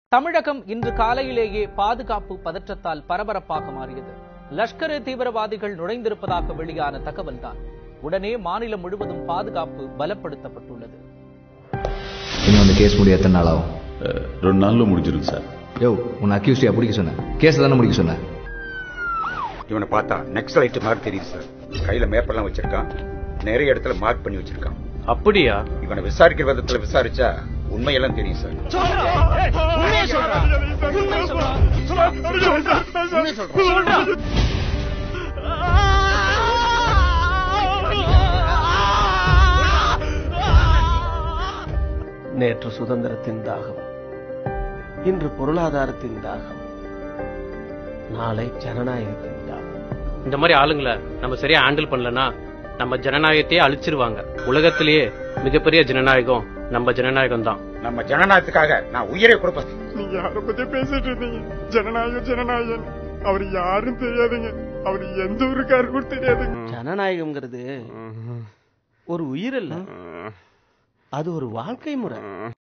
தமிழகம் இன்று காலையிலேயே பாதுகாப்பு பதற்றத்தால் பரபரப்பாக மாறியது லஷ்கர் தீவிரவாதிகள் நுழைந்திருப்பதாக வெளியான தகவல்தான் உடனே மாநிலம் முழுவதும் பாதுகாப்பு பலப்படுத்தப்பட்டுள்ளது இன்னும் அந்த கேஸ் முடிய எத்தனை நாள் ஆகும் அஹ், ரெண்டு நாள்ல முடிஞ்சிருக்கு சார் யோ உன்னை அக்யூஸ்டியா பிடிக்க சொன்னேன் கேஸ் தானே முடிக்க சொன்னேன் இவனை பார்த்தா நெக்ஸ்ட் மாதிரி தெரியுது சார் கையில மேப்பெல்லாம் வச்சிருக்கான் நிறைய இடத்துல மார்க் பண்ணி வச்சிருக்கான் அப்படியா இவனை விசாரிக்கிற விதத்துல விசாரிச்சா உண்மையெல்லாம் தெரியும் சார் நேற்று சுதந்திரத்தின் தாகம் இன்று பொருளாதாரத்தின் தாகம் நாளை ஜனநாயகத்தின் தாகம் இந்த மாதிரி ஆளுங்களை நம்ம சரியா ஹேண்டில் பண்ணலனா நம்ம ஜனநாயகத்தையே அழிச்சிருவாங்க உலகத்திலேயே மிகப்பெரிய ஜனநாயகம் நம்ம ஜனநாயகம் தான் நம்ம ஜனநாயகத்துக்காக நான் உயிரை கொடுப்பேன் நீங்க யார பத்தி பேசிட்டு இருந்தீங்க ஜனநாயகம் ஜனநாயகன் அவர் யாரும் தெரியாதுங்க அவர் எந்த ஊருக்காரு கூட தெரியாதுங்க ஜனநாயகம்ங்கிறது ஒரு உயிர் இல்ல அது ஒரு வாழ்க்கை முறை